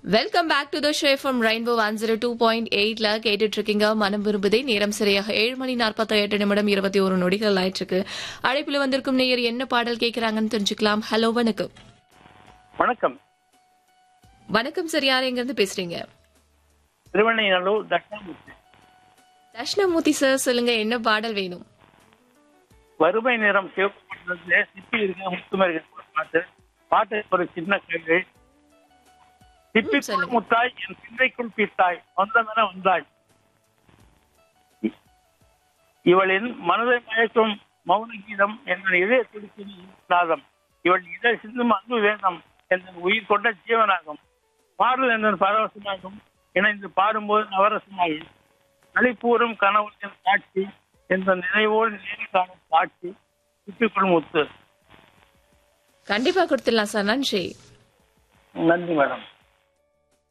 Welcome back to the show from Rainbow one zero two point எயிட்ல கேட்டுட்டு இருக்கீங்க மனம் விரும்புதே நேரம் சரியாக ஏழு மணி நாற்பத்தி எட்டு நிமிடம் இருபத்தி ஒரு நொடிகள் ஆயிட்டு இருக்கு அழைப்புல வந்திருக்கும் நேயர் என்ன பாடல் கேட்கறாங்கன்னு தெரிஞ்சுக்கலாம் ஹலோ வணக்கம் வணக்கம் வணக்கம் சார் யார் எங்க இருந்து பேசுறீங்க திருவண்ணைநல்லூர் தட்சிணாமூர்த்தி தட்சிணாமூர்த்தி சார் சொல்லுங்க என்ன பாடல் வேணும் வறுமை நிறம் சிவப்பு பட்டணத்திலே சிப்பி இருக்க முத்துமை இருக்க பாட்டு பாட்டு ஒரு சின்ன கேள்வி சிப்பி சொல்லுங்க. முத்தாய் என் சிந்தைக்குள் பீத்தாய் வந்தமென வந்தாய் இ- இவளின் மனதை மயக்கும் மௌன கீதம் என்ற இதய துடிப்பின் நாதம் இவள் இதழ் சிந்தும் அன்பு வேதம் என்ற உயிர் கொண்ட ஜீவனாகும் பாடல் என்ற பரவசமாகும் இணைந்து பாடும்போது நவரசமாகும் அழிப்பூரும் கனவுகளின் காட்சி என்ற நினைவோடு நேரி காணும் காட்சி சிப்பிக்குள் முத்து கண்டிப்பா கொடுத்துடலாம் சார் நன்றி நன்றி மேடம்